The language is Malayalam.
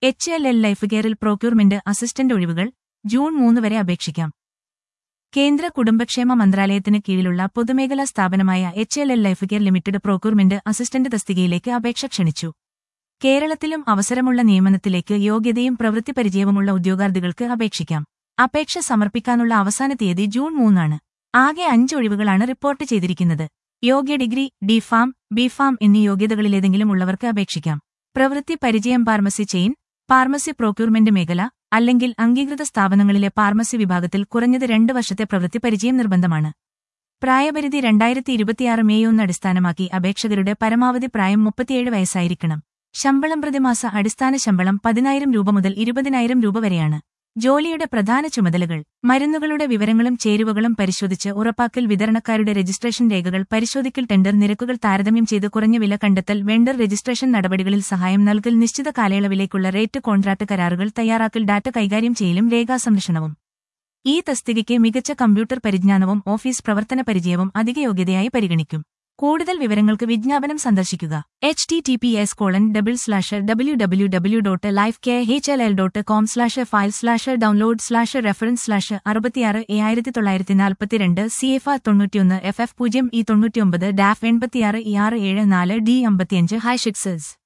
എച്ച് എൽ എൽ ലൈഫ് കെയറിൽ പ്രോക്യൂർമെന്റ് അസിസ്റ്റന്റ് ഒഴിവുകൾ ജൂൺ മൂന്ന് വരെ അപേക്ഷിക്കാം കേന്ദ്ര കുടുംബക്ഷേമ മന്ത്രാലയത്തിന് കീഴിലുള്ള പൊതുമേഖലാ സ്ഥാപനമായ H L L life care limited procurement assistant തസ്തികയിലേക്ക് അപേക്ഷ ക്ഷണിച്ചു കേരളത്തിലും അവസരമുള്ള നിയമനത്തിലേക്ക് യോഗ്യതയും പ്രവൃത്തി പരിചയവുമുള്ള ഉദ്യോഗാർത്ഥികൾക്ക് അപേക്ഷിക്കാം അപേക്ഷ സമർപ്പിക്കാനുള്ള അവസാന തീയതി ജൂൺ മൂന്നാണ് ആകെ അഞ്ച് ഒഴിവുകളാണ് റിപ്പോർട്ട് ചെയ്തിരിക്കുന്നത് യോഗ്യ degree D pharm B pharm എന്നീ യോഗ്യതകളിലേതെങ്കിലും ഉള്ളവർക്ക് അപേക്ഷിക്കാം പ്രവൃത്തി പരിചയം ഫാർമസി ചെയിൻ ഫാർമസി പ്രോക്യൂർമെന്റ് മേഖല അല്ലെങ്കിൽ അംഗീകൃത സ്ഥാപനങ്ങളിലെ ഫാർമസി വിഭാഗത്തിൽ കുറഞ്ഞത് രണ്ട് വർഷത്തെ പ്രവൃത്തി പരിചയം നിർബന്ധമാണ് പ്രായപരിധി രണ്ടായിരത്തി ഇരുപത്തിയാറ് മെയ് ഒന്ന് അടിസ്ഥാനമാക്കി അപേക്ഷകരുടെ പരമാവധി പ്രായം മുപ്പത്തിയേഴ് വയസ്സായിരിക്കണം ശമ്പളം പ്രതിമാസ അടിസ്ഥാന ശമ്പളം പതിനായിരം രൂപ മുതൽ ഇരുപതിനായിരം രൂപ വരെയാണ് ജോലിയുടെ പ്രധാന ചുമതലകൾ മരുന്നുകളുടെ വിവരങ്ങളും ചേരുവകളും പരിശോധിച്ച് ഉറപ്പാക്കൽ വിതരണക്കാരുടെ രജിസ്ട്രേഷൻ രേഖകൾ പരിശോധിക്കൽ ടെൻഡർ നിരക്കുകൾ താരതമ്യം ചെയ്ത് കുറഞ്ഞ വില കണ്ടെത്തൽ വെണ്ടർ രജിസ്ട്രേഷൻ നടപടികളിൽ സഹായം നൽകൽ നിശ്ചിത കാലയളവിലേക്കുള്ള റേറ്റ് കോൺട്രാക്ട് കരാറുകൾ തയ്യാറാക്കൽ ഡാറ്റ കൈകാര്യം ചെയ്യലും രേഖാസംരക്ഷണവും ഈ തസ്തികയ്ക്ക് മികച്ച കമ്പ്യൂട്ടർ പരിജ്ഞാനവും ഓഫീസ് പ്രവർത്തന പരിചയവും അധിക യോഗ്യതയായി പരിഗണിക്കും കൂടുതൽ വിവരങ്ങൾക്ക് വിജ്ഞാപനം സന്ദർശിക്കുക H T T P S colon double slash W W W dot life K H L L dot com slash file slash download slash reference slash അറുപത്തിയാറ് എ ആയിരത്തി തൊള്ളായിരത്തി നാൽപ്പത്തിരണ്ട് സി എഫ് ആർ തൊണ്ണൂറ്റിയൊന്ന് എഫ് എഫ് പൂജ്യം ഇ തൊണ്ണൂറ്റിയൊമ്പത് ഡാഫ് എൺപത്തിയാറ് ഇ ആറ് ഏഴ് നാല് ഡി അമ്പത്തിയഞ്ച് ഹൈ ഷിക്സേഴ്സ്